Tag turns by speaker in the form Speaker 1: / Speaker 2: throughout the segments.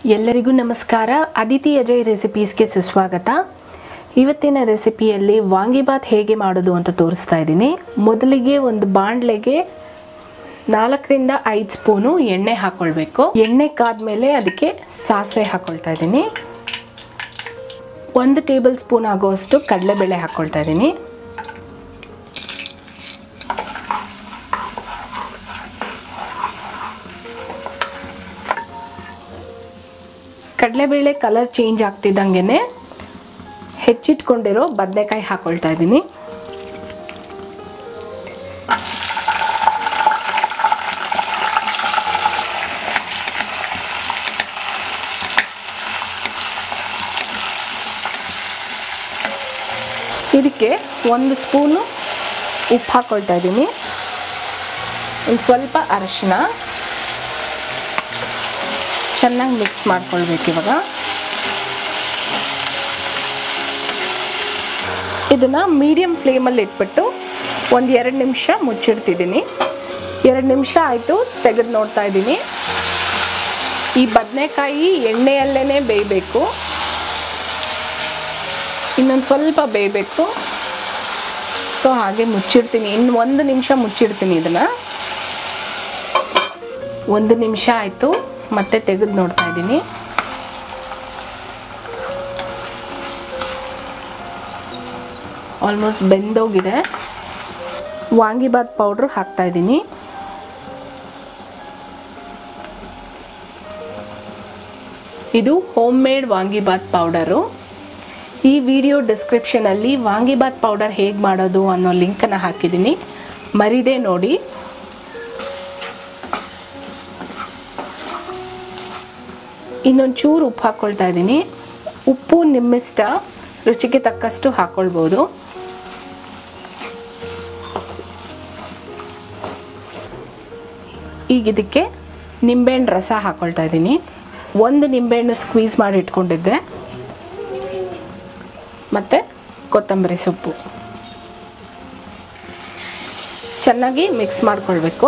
Speaker 1: ಎಲ್ಲರಿಗೂ ನಮಸ್ಕಾರ ಅದಿತಿ ಅಜಯ್ ರೆಸಿಪೀಸ್ಗೆ ಸುಸ್ವಾಗತ ಇವತ್ತಿನ ರೆಸಿಪಿಯಲ್ಲಿ ವಾಂಗಿಬಾತ್ ಹೇಗೆ ಮಾಡೋದು ಅಂತ ತೋರಿಸ್ತಾ ಇದ್ದೀನಿ ಮೊದಲಿಗೆ ಒಂದು ಬಾಣಲೆಗೆ ನಾಲ್ಕರಿಂದ ಐದು ಸ್ಪೂನು ಎಣ್ಣೆ ಹಾಕ್ಕೊಳ್ಬೇಕು ಎಣ್ಣೆ ಕಾದ್ಮೇಲೆ ಅದಕ್ಕೆ ಸಾಸಿವೆ ಹಾಕ್ಕೊಳ್ತಾ ಇದ್ದೀನಿ ಒಂದು ಟೇಬಲ್ ಸ್ಪೂನ್ ಆಗುವಷ್ಟು ಕಡಲೆಬೇಳೆ ಹಾಕ್ಕೊಳ್ತಾ ಇದ್ದೀನಿ ಕಡಲೆಬೇಳೆ ಕಲರ್ ಚೇಂಜ್ ಆಗ್ತಿದ್ದಂಗೆ ಹೆಚ್ಚಿಟ್ಕೊಂಡಿರೋ ಬದನೆಕಾಯಿ ಹಾಕೊಳ್ತಾ ಇದ್ದೀನಿ ಇದಕ್ಕೆ ಒಂದು ಸ್ಪೂನು ಉಪ್ಪು ಹಾಕ್ಕೊಳ್ತಾ ಇದ್ದೀನಿ ಒಂದು ಸ್ವಲ್ಪ ಅರಶಿನ ಚೆನ್ನಾಗಿ ಮಿಕ್ಸ್ ಮಾಡ್ಕೊಳ್ಬೇಕು ಇವಾಗ ಇದನ್ನು ಮೀಡಿಯಮ್ ಫ್ಲೇಮಲ್ಲಿ ಇಟ್ಬಿಟ್ಟು ಒಂದು ಎರಡು ನಿಮಿಷ ಮುಚ್ಚಿಡ್ತಿದ್ದೀನಿ ಎರಡು ನಿಮಿಷ ಆಯಿತು ತೆಗೆದು ನೋಡ್ತಾ ಇದ್ದೀನಿ ಈ ಬದನೆಕಾಯಿ ಎಣ್ಣೆಯಲ್ಲೇ ಬೇಯಬೇಕು ಇನ್ನೊಂದು ಸ್ವಲ್ಪ ಬೇಯಬೇಕು ಸೊ ಹಾಗೆ ಮುಚ್ಚಿಡ್ತೀನಿ ಇನ್ನು ಒಂದು ನಿಮಿಷ ಮುಚ್ಚಿಡ್ತೀನಿ ಇದನ್ನು ಒಂದು ನಿಮಿಷ ಆಯಿತು ಮತ್ತೆ ತೆಗೆದು ನೋಡ್ತಾ ಇದ್ದೀನಿ ಆಲ್ಮೋಸ್ಟ್ ಬೆಂದೋಗಿದೆ ವಾಂಗಿಬಾತ್ ಪೌಡ್ರ್ ಹಾಕ್ತಾ ಇದ್ದೀನಿ ಇದು ಹೋಮ್ ಮೇಡ್ ವಾಂಗಿಬಾತ್ ಪೌಡರು ಈ ವಿಡಿಯೋ ಡಿಸ್ಕ್ರಿಪ್ಷನಲ್ಲಿ ವಾಂಗಿಬಾತ್ ಪೌಡರ್ ಹೇಗೆ ಮಾಡೋದು ಅನ್ನೋ ಲಿಂಕನ್ನು ಹಾಕಿದ್ದೀನಿ ಮರಿದೇ ನೋಡಿ ಇನ್ನೊಂದು ಚೂರು ಉಪ್ಪು ಹಾಕ್ಕೊಳ್ತಾ ಇದ್ದೀನಿ ಉಪ್ಪು ನಿಮ್ಮಿಷ್ಟ ರುಚಿಗೆ ತಕ್ಕಷ್ಟು ಹಾಕ್ಕೊಳ್ಬೋದು ಈಗ ಇದಕ್ಕೆ ನಿಂಬೆಹಣ್ಣು ರಸ ಹಾಕ್ಕೊಳ್ತಾ ಇದ್ದೀನಿ ಒಂದು ನಿಂಬೆಹಣ್ಣು ಸ್ಕ್ವೀಸ್ ಮಾಡಿ ಇಟ್ಕೊಂಡಿದ್ದೆ ಮತ್ತು ಕೊತ್ತಂಬರಿ ಸೊಪ್ಪು ಚೆನ್ನಾಗಿ ಮಿಕ್ಸ್ ಮಾಡ್ಕೊಳ್ಬೇಕು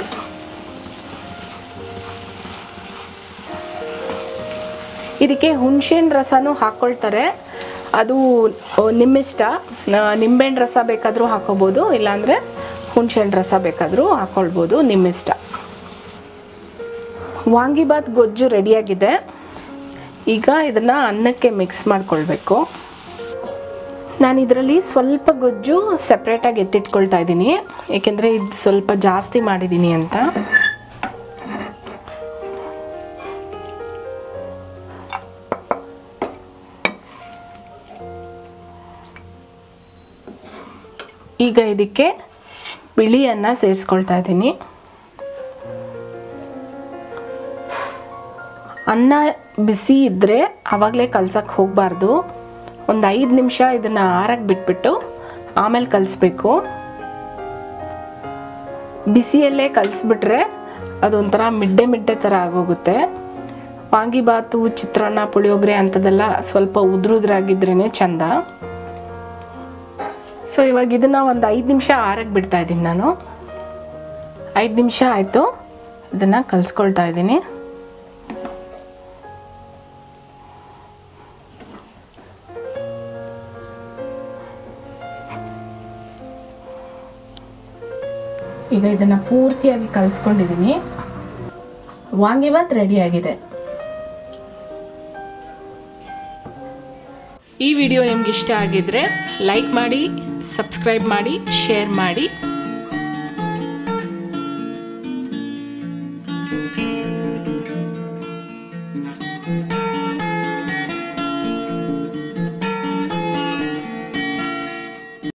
Speaker 1: ಇದಕ್ಕೆ ಹುಣಸೆಹಣ್ಣು ರಸನೂ ಹಾಕ್ಕೊಳ್ತಾರೆ ಅದು ನಿಮ್ಮಿಷ್ಟ ನಿಂಬೆಹಣ್ಣು ರಸ ಬೇಕಾದರೂ ಹಾಕೋಬೋದು ಇಲ್ಲಾಂದರೆ ಹುಣಸೆಹಣ್ಣು ರಸ ಬೇಕಾದರೂ ಹಾಕ್ಕೊಳ್ಬೋದು ನಿಮ್ಮಿಷ್ಟ ವಾಂಗಿಬಾತ್ ಗೊಜ್ಜು ರೆಡಿಯಾಗಿದೆ ಈಗ ಇದನ್ನು ಅನ್ನಕ್ಕೆ ಮಿಕ್ಸ್ ಮಾಡ್ಕೊಳ್ಬೇಕು ನಾನು ಇದರಲ್ಲಿ ಸ್ವಲ್ಪ ಗೊಜ್ಜು ಸಪ್ರೇಟಾಗಿ ಎತ್ತಿಟ್ಕೊಳ್ತಾ ಇದ್ದೀನಿ ಏಕೆಂದರೆ ಇದು ಸ್ವಲ್ಪ ಜಾಸ್ತಿ ಮಾಡಿದ್ದೀನಿ ಅಂತ ಈಗ ಇದಕ್ಕೆ ಬಿಳಿ ಅನ್ನ ಸೇರಿಸ್ಕೊಳ್ತಾ ಇದ್ದೀನಿ ಅನ್ನ ಬಿಸಿ ಇದ್ದರೆ ಆವಾಗಲೇ ಕಲ್ಸಕ್ಕೆ ಹೋಗಬಾರ್ದು ಒಂದು ಐದು ನಿಮಿಷ ಇದನ್ನು ಆರಕ್ಕೆ ಬಿಟ್ಬಿಟ್ಟು ಆಮೇಲೆ ಕಲಿಸ್ಬೇಕು ಬಿಸಿಯಲ್ಲೇ ಕಲಿಸ್ಬಿಟ್ರೆ ಅದೊಂಥರ ಮಿಡ್ಡೆ ಮಿಡ್ಡೆ ಥರ ಆಗೋಗುತ್ತೆ ವಾಂಗಿಬಾತು ಚಿತ್ರಾನ್ನ ಪುಳಿಯೋಗರೆ ಅಂಥದ್ದೆಲ್ಲ ಸ್ವಲ್ಪ ಉದ್ರುದ್ರಾಗಿದ್ರೇ ಚಂದ ಸೊ ಇವಾಗ ಇದನ್ನು ಒಂದು ಐದು ನಿಮಿಷ ಆರಕ್ಕೆ ಬಿಡ್ತಾ ಇದ್ದೀನಿ ನಾನು ಐದು ನಿಮಿಷ ಆಯಿತು ಇದನ್ನು ಕಲಿಸ್ಕೊಳ್ತಾ ಇದ್ದೀನಿ ಈಗ ಇದನ್ನು ಪೂರ್ತಿಯಾಗಿ ಕಲಿಸ್ಕೊಂಡಿದ್ದೀನಿ ವಾಂಗಿಬಾತ್ ರೆಡಿಯಾಗಿದೆ ಈ ವಿಡಿಯೋ ನಿಮ್ಗೆ ಇಷ್ಟ ಆಗಿದ್ರೆ ಲೈಕ್ ಮಾಡಿ ಸಬ್ಸ್ಕ್ರೈಬ್ ಮಾಡಿ ಶೇರ್ ಮಾಡಿ